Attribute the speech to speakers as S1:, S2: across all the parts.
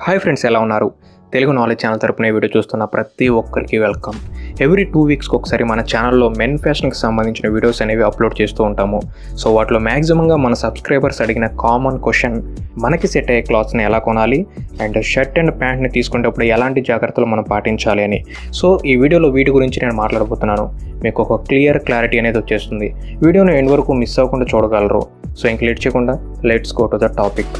S1: hi friends ఎలా ఉన్నారు Telugu knowledge channel తరపున ఈ వీడియో చూస్తున్న ప్రతి ఒక్కరికి వెల్కమ్ ఎవ్రీ టూ వీక్స్కి ఒకసారి మన ఛానల్లో మెన్ ఫ్యాషన్కి సంబంధించిన వీడియోస్ అనేవి అప్లోడ్ చేస్తూ ఉంటాము సో వాటిలో మ్యాక్సిమంగా మన సబ్స్క్రైబర్స్ అడిగిన కామన్ క్వశ్చన్ మనకి సెట్ అయ్యే క్లాత్స్ని ఎలా కొనాలి అండ్ షర్ట్ అండ్ ప్యాంట్ని తీసుకునేటప్పుడు ఎలాంటి జాగ్రత్తలు మనం పాటించాలి అని సో ఈ వీడియోలో వీటి గురించి నేను మాట్లాడబోతున్నాను మీకు ఒక క్లియర్ క్లారిటీ అనేది వచ్చేస్తుంది వీడియోని ఎండ్ వరకు మిస్ అవ్వకుండా చూడగలరు సో ఇంక లేట్ చేయకుండా let's go to the topic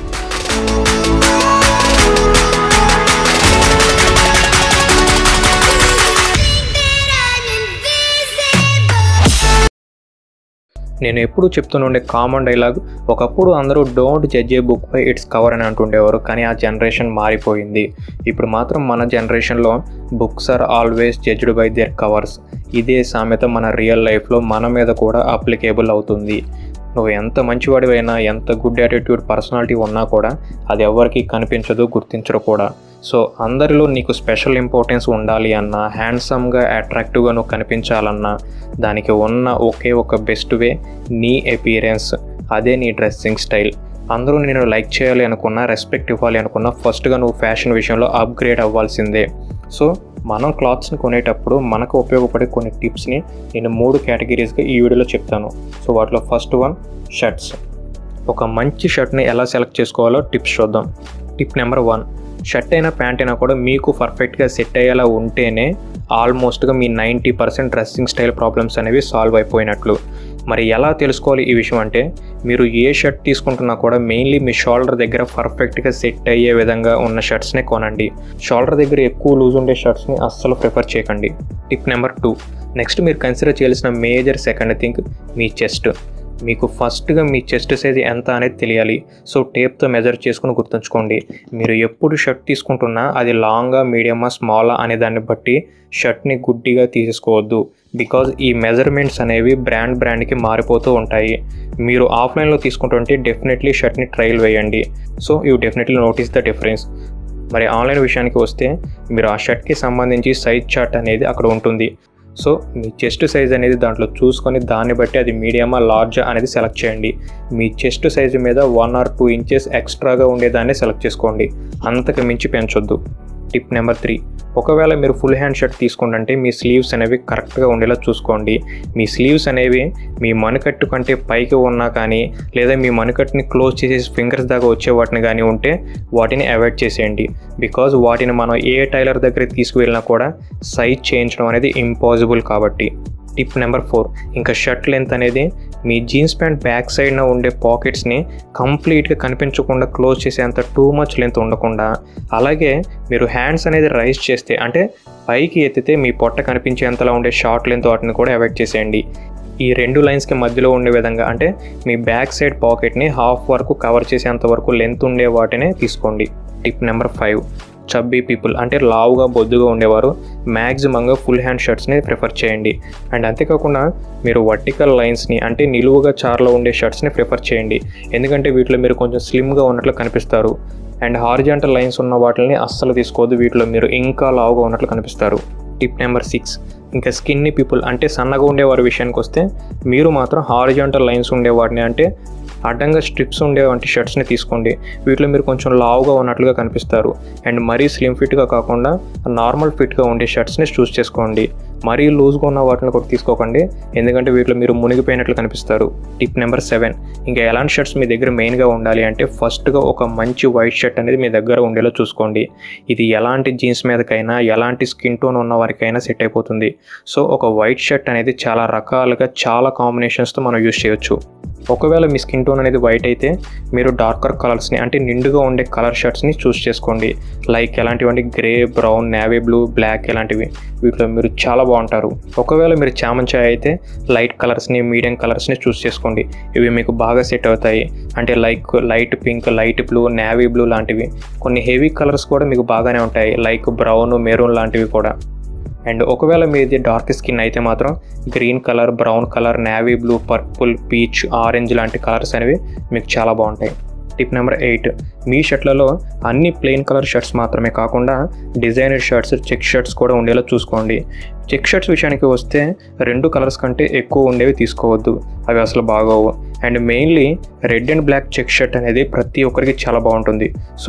S1: నేను ఎప్పుడు చెప్తుండే కామన్ డైలాగ్ ఒకప్పుడు అందరూ don't judge a book by its cover అని అంటుండేవారు కానీ ఆ జనరేషన్ మారిపోయింది ఇప్పుడు మాత్రం మన జనరేషన్లో books are always judged by their covers ఇదే సామెత మన రియల్ లైఫ్లో మన మీద కూడా అప్లికేబుల్ అవుతుంది నువ్వు ఎంత మంచివాడివైనా ఎంత గుడ్ యాటిట్యూడ్ పర్సనాలిటీ ఉన్నా కూడా అది ఎవరికి కనిపించదు గుర్తించరు కూడా సో అందరిలో నీకు స్పెషల్ ఇంపార్టెన్స్ ఉండాలి అన్నా హ్యాండ్సమ్గా అట్రాక్టివ్గా నువ్వు కనిపించాలన్నా దానికి ఉన్న ఒకే ఒక బెస్ట్ వే నీ ఎపీరియన్స్ అదే నీ డ్రెస్సింగ్ స్టైల్ అందరూ నేను లైక్ చేయాలి అనుకున్నా రెస్పెక్ట్ ఇవ్వాలి అనుకున్నా ఫస్ట్గా నువ్వు ఫ్యాషన్ విషయంలో అప్గ్రేడ్ అవ్వాల్సిందే సో మనం క్లాత్స్ని కొనేటప్పుడు మనకు ఉపయోగపడే కొన్ని టిప్స్ని నేను మూడు కేటగిరీస్గా ఈ వీడియోలో చెప్తాను సో వాటిలో ఫస్ట్ వన్ షర్ట్స్ ఒక మంచి షర్ట్ని ఎలా సెలెక్ట్ చేసుకోవాలో టిప్స్ చూద్దాం టిప్ నెంబర్ వన్ షర్ట్ అయినా ప్యాంట్ అయినా కూడా మీకు పర్ఫెక్ట్గా సెట్ అయ్యేలా ఉంటేనే ఆల్మోస్ట్గా మీ ninety percent dressing style problems అనేవి సాల్వ్ అయిపోయినట్లు మరి ఎలా తెలుసుకోవాలి ఈ విషయం అంటే మీరు ఏ షర్ట్ తీసుకుంటున్నా కూడా మెయిన్లీ మీ షోల్డర్ దగ్గర పర్ఫెక్ట్గా సెట్ అయ్యే విధంగా ఉన్న షర్ట్స్నే కొనండి షోల్డర్ దగ్గర ఎక్కువ లూజ్ ఉండే షర్ట్స్ని అస్సలు ప్రిఫర్ చేయకండి టిప్ నెంబర్ టూ నెక్స్ట్ మీరు కన్సిడర్ చేయాల్సిన మేజర్ సెకండ్ థింగ్ మీ చెస్ట్ మీకు ఫస్ట్గా మీ చెస్ట్ సైజ్ ఎంత అనేది తెలియాలి సో టేప్తో మెజర్ చేసుకుని గుర్తుంచుకోండి మీరు ఎప్పుడు షర్ట్ తీసుకుంటున్నా అది లాంగా మీడియమా స్మాలా అనే దాన్ని బట్టి షర్ట్ని గుడ్డిగా తీసేసుకోవద్దు బికాజ్ ఈ మెజర్మెంట్స్ అనేవి బ్రాండ్ బ్రాండ్కి మారిపోతూ ఉంటాయి మీరు ఆఫ్లైన్లో తీసుకుంటుంటే డెఫినెట్లీ షర్ట్ని ట్రయల్ వేయండి so you definitely notice the difference మరి ఆన్లైన్ విషయానికి వస్తే మీరు ఆ షర్ట్కి సంబంధించి సైజ్ చార్ట్ అనేది అక్కడ ఉంటుంది సో మీ చెస్ట్ సైజ్ అనేది దాంట్లో చూసుకొని దాన్ని బట్టి అది మీడియమా లార్జా అనేది సెలెక్ట్ చేయండి మీ చెస్ట్ సైజు మీద వన్ ఆర్ టూ ఇంచెస్ ఎక్స్ట్రాగా ఉండేదాన్ని సెలెక్ట్ చేసుకోండి అంతకు మించి పెంచొద్దు టిప్ నెంబర్ త్రీ ఒకవేళ మీరు ఫుల్ హ్యాండ్ షర్ట్ తీసుకుంటే మీ స్లీవ్స్ అనేవి కరెక్ట్గా ఉండేలా చూసుకోండి మీ స్లీవ్స్ అనేవి మీ మణికట్టు కంటే పైకి ఉన్నా కానీ లేదా మీ మణికట్టుని క్లోజ్ చేసేసి ఫింగర్స్ దాకా వచ్చే వాటిని కానీ ఉంటే వాటిని అవాయిడ్ చేసేయండి బికాజ్ వాటిని మనం ఏ టైలర్ దగ్గరికి తీసుకువెళ్ళినా కూడా సైజ్ చేయించడం అనేది ఇంపాసిబుల్ కాబట్టి టిప్ నెంబర్ ఫోర్ ఇంకా షర్ట్ లెంత్ అనేది మీ జీన్స్ ప్యాంట్ బ్యాక్ సైడ్న ఉండే పాకెట్స్ని కంప్లీట్గా కనిపించకుండా క్లోజ్ చేసేంత టూ మచ్ లెంత్ ఉండకుండా అలాగే మీరు హ్యాండ్స్ అనేది రైజ్ చేస్తే అంటే పైకి ఎత్తితే మీ పొట్ట కనిపించేంతలా ఉండే షార్ట్ లెంత్ వాటిని కూడా అవాయిడ్ చేసేయండి ఈ రెండు లైన్స్కి మధ్యలో ఉండే విధంగా అంటే మీ బ్యాక్ సైడ్ పాకెట్ని హాఫ్ వరకు కవర్ చేసేంత వరకు లెంత్ ఉండే వాటినే తీసుకోండి tip number five chubby people అంటే లావుగా బొద్దుగా ఉండేవారు మ్యాక్సిమంగా ఫుల్ హ్యాండ్ షర్ట్స్ని ప్రిఫర్ చేయండి అండ్ అంతేకాకుండా మీరు వర్టికల్ లైన్స్ని అంటే నిలువుగా చార్లో ఉండే షర్ట్స్ని ప్రిఫర్ చేయండి ఎందుకంటే వీటిలో మీరు కొంచెం స్లిమ్గా ఉన్నట్లు కనిపిస్తారు అండ్ హారిజాంటల్ లైన్స్ ఉన్న వాటిని అస్సలు తీసుకోవద్దు వీటిలో మీరు ఇంకా లావుగా ఉన్నట్లు కనిపిస్తారు టిప్ నెంబర్ సిక్స్ ఇంకా స్కిన్ని పీపుల్ అంటే సన్నగా ఉండేవారి విషయానికి వస్తే మీరు మాత్రం హారిజాంటల్ లైన్స్ ఉండే వాటిని అంటే అడ్డంగా స్ట్రిప్స్ ఉండే వంటి షర్ట్స్ని తీసుకోండి వీటిలో మీరు కొంచెం లావుగా ఉన్నట్లుగా కనిపిస్తారు అండ్ మరీ స్లిమ్ ఫిట్గా కాకుండా నార్మల్ ఫిట్గా ఉండే షర్ట్స్ని చూస్ చేసుకోండి మరీ లూజ్గా ఉన్న వాటిని కూడా తీసుకోకండి ఎందుకంటే వీటిలో మీరు మునిగిపోయినట్లు కనిపిస్తారు టిప్ నెంబర్ సెవెన్ ఇంకా ఎలాంటి షర్ట్స్ మీ దగ్గర మెయిన్గా ఉండాలి అంటే ఫస్ట్గా ఒక మంచి వైట్ షర్ట్ అనేది మీ దగ్గర ఉండేలా చూసుకోండి ఇది ఎలాంటి జీన్స్ మీదకైనా ఎలాంటి స్కిన్ టోన్ ఉన్న వారికైనా సెట్ అయిపోతుంది సో ఒక వైట్ షర్ట్ అనేది చాలా రకాలుగా చాలా కాంబినేషన్స్తో మనం యూజ్ చేయొచ్చు ఒకవేళ మీ స్కిన్ టోన్ అనేది వైట్ అయితే మీరు డార్కర్ కలర్స్ని అంటే నిండుగా ఉండే కలర్ షర్ట్స్ని చూస్ చేసుకోండి లైక్ ఎలాంటివంటే grey brown navy blue black ఇలాంటివి వీటిలో మీరు చాలా బాగుంటారు ఒకవేళ మీరు చామంచాయ్ అయితే లైట్ కలర్స్ని మీడియం కలర్స్ని చూస్ చేసుకోండి ఇవి మీకు బాగా సెట్ అవుతాయి అంటే like light pink light blue navy blue లాంటివి కొన్ని హెవీ కలర్స్ కూడా మీకు బాగానే ఉంటాయి లైక్ బ్రౌన్ మెరూన్ లాంటివి కూడా అండ్ ఒకవేళ మీది డార్క్ స్కిన్ అయితే మాత్రం green colour brown colour navy blue purple peach orange లాంటి కలర్స్ అనేవి మీకు చాలా బాగుంటాయి టిప్ నెంబర్ ఎయిట్ మీ షర్ట్లలో అన్ని ప్లెయిన్ కలర్ షర్ట్స్ మాత్రమే కాకుండా డిజైనర్ షర్ట్స్ చెక్ షర్ట్స్ కూడా ఉండేలా చూసుకోండి చెక్ షర్ట్స్ విషయానికి వస్తే రెండు కలర్స్ కంటే ఎక్కువ ఉండేవి తీసుకోవద్దు అవి అసలు బాగోవు and mainly red and black check shirt అనేది ప్రతి ఒక్కరికి చాలా బాగుంటుంది సో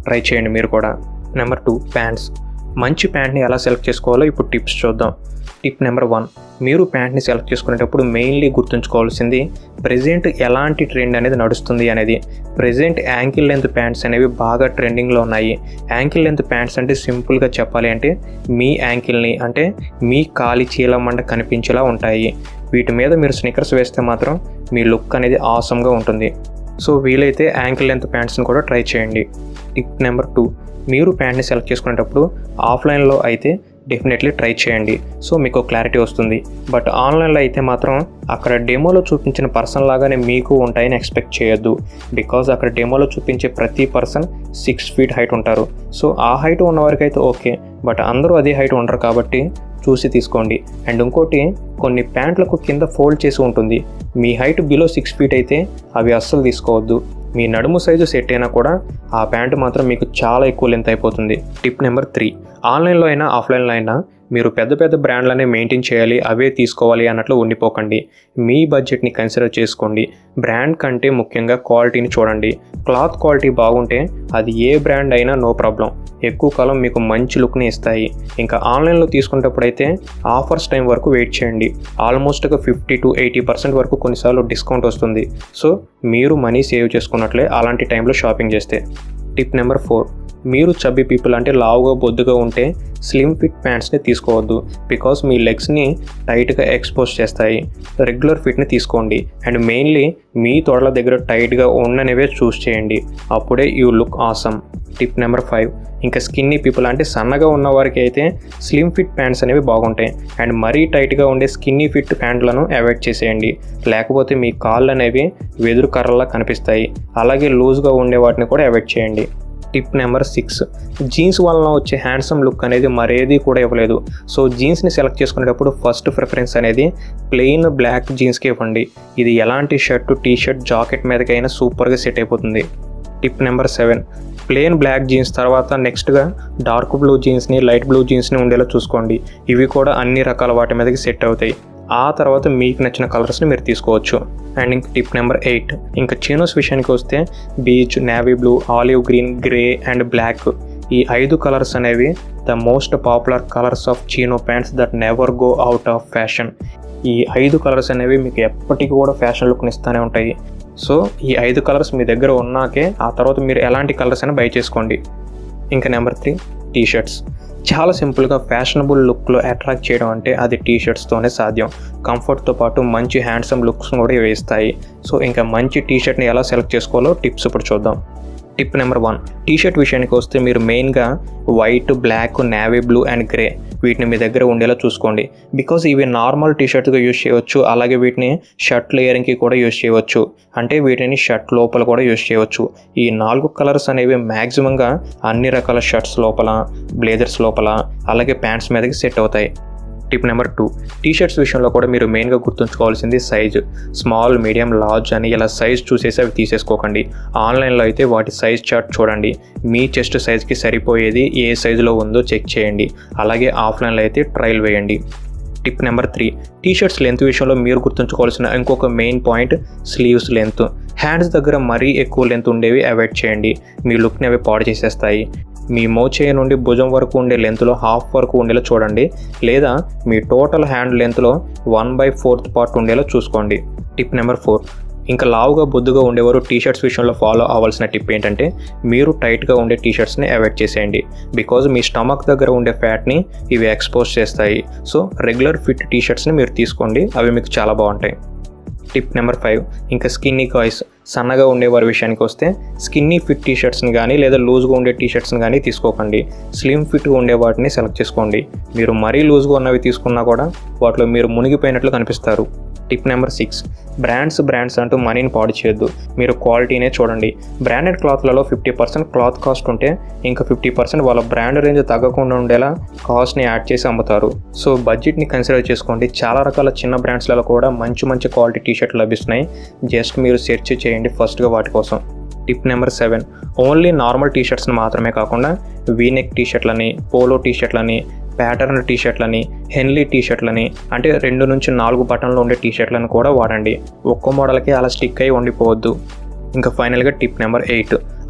S1: ట్రై చేయండి మీరు కూడా నెంబర్ టూ ప్యాంట్స్ మంచి ప్యాంట్ని ఎలా సెలెక్ట్ చేసుకోవాలో ఇప్పుడు టిప్స్ చూద్దాం టిప్ నెంబర్ వన్ మీరు ప్యాంట్ని సెలెక్ట్ చేసుకునేటప్పుడు మెయిన్లీ గుర్తుంచుకోవాల్సింది ప్రజెంట్ ఎలాంటి ట్రెండ్ అనేది నడుస్తుంది అనేది ప్రజెంట్ యాంకిల్ లెంత్ ప్యాంట్స్ అనేవి బాగా ట్రెండింగ్లో ఉన్నాయి యాంకిల్ లెంత్ ప్యాంట్స్ అంటే సింపుల్గా చెప్పాలి అంటే మీ యాంకిల్ని అంటే మీ కాలి చీలమండ కనిపించేలా ఉంటాయి వీటి మీద మీరు స్నికర్స్ వేస్తే మాత్రం మీ లుక్ అనేది ఆసమ్గా ఉంటుంది సో వీలైతే యాంకిల్ లెంత్ ప్యాంట్స్ని కూడా ట్రై చేయండి టిప్ నెంబర్ టూ మీరు ప్యాంట్ని సెలెక్ట్ చేసుకునేటప్పుడు ఆఫ్లైన్లో అయితే డెఫినెట్లీ ట్రై చేయండి సో మీకు క్లారిటీ వస్తుంది బట్ ఆన్లైన్లో అయితే మాత్రం అక్కడ డెమోలో చూపించిన పర్సన్ లాగానే మీకు ఉంటాయని ఎక్స్పెక్ట్ చేయొద్దు బికాజ్ అక్కడ డెమోలో చూపించే ప్రతి పర్సన్ సిక్స్ ఫీట్ హైట్ ఉంటారు సో ఆ హైట్ ఉన్నవారికి అయితే ఓకే బట్ అందరూ అదే హైట్ ఉండరు కాబట్టి చూసి తీసుకోండి అండ్ ఇంకోటి కొన్ని ప్యాంట్లకు కింద ఫోల్డ్ చేసి ఉంటుంది మీ హైట్ బిలో సిక్స్ ఫీట్ అయితే అవి అస్సలు తీసుకోవద్దు మీ నడుము సైజు సెట్ అయినా కూడా ఆ ప్యాంటు మాత్రం మీకు చాలా ఎక్కువ లెంత్ అయిపోతుంది టిప్ నెంబర్ త్రీ ఆన్లైన్లో అయినా ఆఫ్లైన్లో అయినా మీరు పెద్ద పెద్ద బ్రాండ్లనే మెయింటైన్ చేయాలి అవే తీసుకోవాలి అన్నట్లు ఉండిపోకండి మీ బడ్జెట్ని కన్సిడర్ చేసుకోండి బ్రాండ్ కంటే ముఖ్యంగా క్వాలిటీని చూడండి క్లాత్ క్వాలిటీ బాగుంటే అది ఏ బ్రాండ్ అయినా నో ప్రాబ్లం ఎక్కువ కాలం మీకు మంచి లుక్ని ఇస్తాయి ఇంకా ఆన్లైన్లో తీసుకునేటప్పుడైతే ఆఫర్స్ టైం వరకు వెయిట్ చేయండి ఆల్మోస్ట్గా ఫిఫ్టీ టు ఎయిటీ పర్సెంట్ వరకు కొన్నిసార్లు డిస్కౌంట్ వస్తుంది సో మీరు మనీ సేవ్ చేసుకున్నట్లే అలాంటి టైంలో షాపింగ్ చేస్తే టిప్ నెంబర్ ఫోర్ మీరు చబ్బీ పీపుల్ అంటే లావుగా బొద్దుగా ఉంటే స్లిమ్ ఫిట్ ప్యాంట్స్ని తీసుకోవద్దు బికాస్ మీ లెగ్స్ని టైట్గా ఎక్స్పోజ్ చేస్తాయి రెగ్యులర్ ఫిట్ని తీసుకోండి అండ్ మెయిన్లీ మీ తొడల దగ్గర టైట్గా ఉండనివే చూస్ చేయండి అప్పుడే you look awesome tip number five ఇంకా స్కిన్నీ పీపుల్ అంటే సన్నగా ఉన్న వారికి అయితే స్లిమ్ ఫిట్ ప్యాంట్స్ అనేవి బాగుంటాయి అండ్ మరీ టైట్గా ఉండే స్కిన్నీ ఫిట్ ప్యాంట్లను అవాయిడ్ చేసేయండి లేకపోతే మీ కాళ్ళు అనేవి వెదురు కర్రలా కనిపిస్తాయి అలాగే లూజ్గా ఉండే వాటిని కూడా అవాయిడ్ చేయండి టిప్ నెంబర్ సిక్స్ జీన్స్ వలన వచ్చే హ్యాండ్సమ్ లుక్ అనేది మరేది కూడా ఇవ్వలేదు సో జీన్స్ని సెలెక్ట్ చేసుకునేటప్పుడు ఫస్ట్ ప్రిఫరెన్స్ అనేది ప్లెయిన్ బ్లాక్ జీన్స్కి ఇవ్వండి ఇది ఎలాంటి షర్ట్ టీ షర్ట్ జాకెట్ మీదకైనా సూపర్గా సెట్ అయిపోతుంది tip number seven plain black jeans తర్వాత నెక్స్ట్గా డార్క్ బ్లూ జీన్స్ని లైట్ బ్లూ జీన్స్ని ఉండేలా చూసుకోండి ఇవి కూడా అన్ని రకాల వాటి మీదకి సెట్ అవుతాయి ఆ తర్వాత మీకు నచ్చిన కలర్స్ని మీరు తీసుకోవచ్చు అండ్ ఇంక టిప్ నెంబర్ ఎయిట్ ఇంకా చీనోస్ విషయానికి వస్తే beige navy blue olive green grey and black ఈ ఐదు కలర్స్ అనేవి the most popular colours of chino pants that never go out of fashion ఈ ఐదు కలర్స్ అనేవి మీకు ఎప్పటికీ కూడా ఫ్యాషన్ లుక్ని ఇస్తూనే ఉంటాయి సో ఈ ఐదు కలర్స్ మీ దగ్గర ఉన్నాకే ఆ తర్వాత మీరు ఎలాంటి కలర్స్ అయినా బై చేసుకోండి ఇంకా నెంబర్ త్రీ టీ షర్ట్స్ చాలా సింపుల్గా ఫ్యాషనబుల్ లుక్లో అట్రాక్ట్ చేయడం అంటే అది టీ షర్ట్స్తోనే సాధ్యం కంఫర్ట్తో పాటు మంచి హ్యాండ్సమ్ లుక్స్ కూడా వేస్తాయి సో ఇంకా మంచి టీ షర్ట్ని ఎలా సెలెక్ట్ చేసుకోవాలో టిప్స్ ఇప్పుడు చూద్దాం tip number one T shirt విషయానికి వస్తే మీరు మెయిన్గా white black navy blue and grey వీటిని మీ దగ్గర ఉండేలా చూసుకోండి బికాజ్ ఇవి నార్మల్ టీ షర్ట్గా యూజ్ చేయవచ్చు అలాగే వీటిని షర్ట్ లేయరింగ్కి కూడా యూజ్ చేయవచ్చు అంటే వీటిని షర్ట్ లోపల కూడా యూజ్ చేయవచ్చు ఈ నాలుగు కలర్స్ అనేవి మ్యాక్సిమంగా అన్ని రకాల షర్ట్స్ లోపల బ్లేజర్స్ లోపల అలాగే ప్యాంట్స్ మీదకి సెట్ అవుతాయి tip number two T shirts విషయంలో కూడా మీరు మెయిన్గా గుర్తుంచుకోవాల్సింది సైజ్ స్మాల్ మీడియం లార్జ్ అని ఇలా సైజ్ చూసేసి అవి తీసేసుకోకండి ఆన్లైన్లో అయితే వాటి సైజ్ చార్ట్ చూడండి మీ చెస్ట్ సైజ్కి సరిపోయేది ఏ సైజులో ఉందో చెక్ చేయండి అలాగే ఆఫ్లైన్లో అయితే ట్రయల్ వేయండి tip number three T shirts length విషయంలో మీరు గుర్తుంచుకోవాల్సిన ఇంకొక main point sleeves length hands దగ్గర మరీ ఎక్కువ లెంత్ ఉండేవి అవాయిడ్ చేయండి మీ లుక్ని అవి పాడు చేసేస్తాయి మీ మోచేయ నుండి భుజం వరకు ఉండే లెంత్లో హాఫ్ వరకు ఉండేలా చూడండి లేదా మీ టోటల్ హ్యాండ్ లెంత్లో వన్ బై ఫోర్త్ పార్ట్ ఉండేలా చూసుకోండి టిప్ నెంబర్ ఫోర్ ఇంకా లావుగా బొద్దుగా ఉండేవారు టీ షర్ట్స్ విషయంలో ఫాలో అవ్వాల్సిన టిప్ ఏంటంటే మీరు టైట్గా ఉండే టీ షర్ట్స్ని అవాయిడ్ చేసేయండి బికాజ్ మీ స్టమక్ దగ్గర ఉండే ఫ్యాట్ని ఇవి ఎక్స్పోజ్ చేస్తాయి సో రెగ్యులర్ ఫిట్ టీ షర్ట్స్ని మీరు తీసుకోండి అవి మీకు చాలా బాగుంటాయి టిప్ నెంబర్ ఫైవ్ ఇంకా స్కిన్నీ కాయ్స్ సన్నగా ఉండేవారి విషయానికి వస్తే స్కిన్నీ ఫిట్ టీ షర్ట్స్ని కానీ లేదా లూజ్గా ఉండే టీ షర్ట్స్ని కానీ తీసుకోకండి స్లిమ్ ఫిట్గా ఉండే వాటిని సెలెక్ట్ చేసుకోండి మీరు మరీ లూజ్గా ఉన్నవి తీసుకున్నా కూడా వాటిలో మీరు మునిగిపోయినట్లు కనిపిస్తారు tip number six brands brands అంటూ మనీని పాడు చేయొద్దు మీరు క్వాలిటీనే చూడండి బ్రాండెడ్ క్లాత్లలో ఫిఫ్టీ పర్సెంట్ క్లాత్ కాస్ట్ ఉంటే ఇంకా ఫిఫ్టీ పర్సెంట్ వాళ్ళ బ్రాండ్ రేంజ్ తగ్గకుండా ఉండేలా కాస్ట్ని యాడ్ చేసి అమ్ముతారు సో బడ్జెట్ని కన్సిడర్ చేసుకోండి చాలా రకాల చిన్న బ్రాండ్స్లలో కూడా మంచి మంచి క్వాలిటీ టీ షర్ట్లు లభిస్తున్నాయి జస్ట్ మీరు సెర్చ్ చేయండి ఫస్ట్గా వాటి కోసం tip number seven only normal T షర్ట్స్ని మాత్రమే కాకుండా వీనెక్ టీ షర్ట్లని పోలో టీ షర్ట్లని ప్యాటర్న్ టీ షర్ట్లని హెన్లీ టీ షర్ట్లని అంటే రెండు నుంచి నాలుగు బటన్లు ఉండే టీ షర్ట్లను కూడా వాడండి ఒక్కో మోడల్కి అలా స్టిక్ అయి ఉండిపోవద్దు ఇంకా ఫైనల్గా టిప్ నెంబర్ ఎయిట్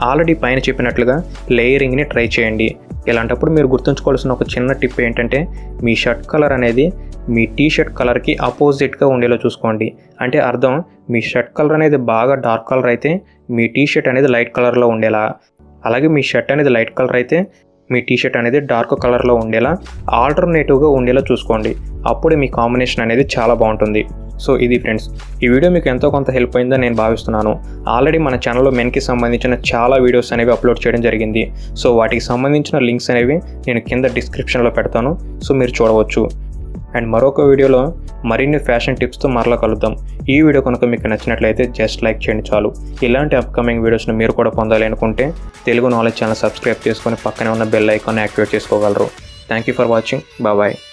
S1: ఆల్రెడీ పైన చెప్పినట్లుగా లేయరింగ్ని ట్రై చేయండి ఇలాంటప్పుడు మీరు గుర్తుంచుకోవాల్సిన ఒక చిన్న టిప్ ఏంటంటే మీ షర్ట్ కలర్ అనేది మీ టీ షర్ట్ కలర్కి అపోజిట్గా ఉండేలా చూసుకోండి అంటే అర్థం మీ షర్ట్ కలర్ అనేది బాగా డార్క్ కలర్ అయితే మీ టీ షర్ట్ అనేది లైట్ కలర్లో ఉండేలా అలాగే మీ షర్ట్ అనేది లైట్ కలర్ అయితే మీ టీ షర్ట్ అనేది డార్క్ కలర్లో ఉండేలా ఆల్టర్నేటివ్గా ఉండేలా చూసుకోండి అప్పుడే మీ కాంబినేషన్ అనేది చాలా బాగుంటుంది సో ఇది ఫ్రెండ్స్ ఈ వీడియో మీకు ఎంతో కొంత హెల్ప్ అయిందని నేను భావిస్తున్నాను ఆల్రెడీ మన ఛానల్లో మెన్కి సంబంధించిన చాలా వీడియోస్ అనేవి అప్లోడ్ చేయడం జరిగింది సో వాటికి సంబంధించిన లింక్స్ అనేవి నేను కింద డిస్క్రిప్షన్లో పెడతాను సో మీరు చూడవచ్చు అండ్ మరొక వీడియోలో మరిన్ని ఫ్యాషన్ టిప్స్తో మరలా కలుద్దాం ఈ వీడియో కనుక మీకు నచ్చినట్లయితే జస్ట్ లైక్ చేయండి చాలు ఇలాంటి అప్కమింగ్ వీడియోస్ని మీరు కూడా పొందాలి అనుకుంటే తెలుగు నాలెడ్జ్ ఛానల్ సబ్స్క్రైబ్ చేసుకొని పక్కనే ఉన్న బెల్ ఐకాన్ యాక్టివేట్ చేసుకోగలరు thank you for watching bye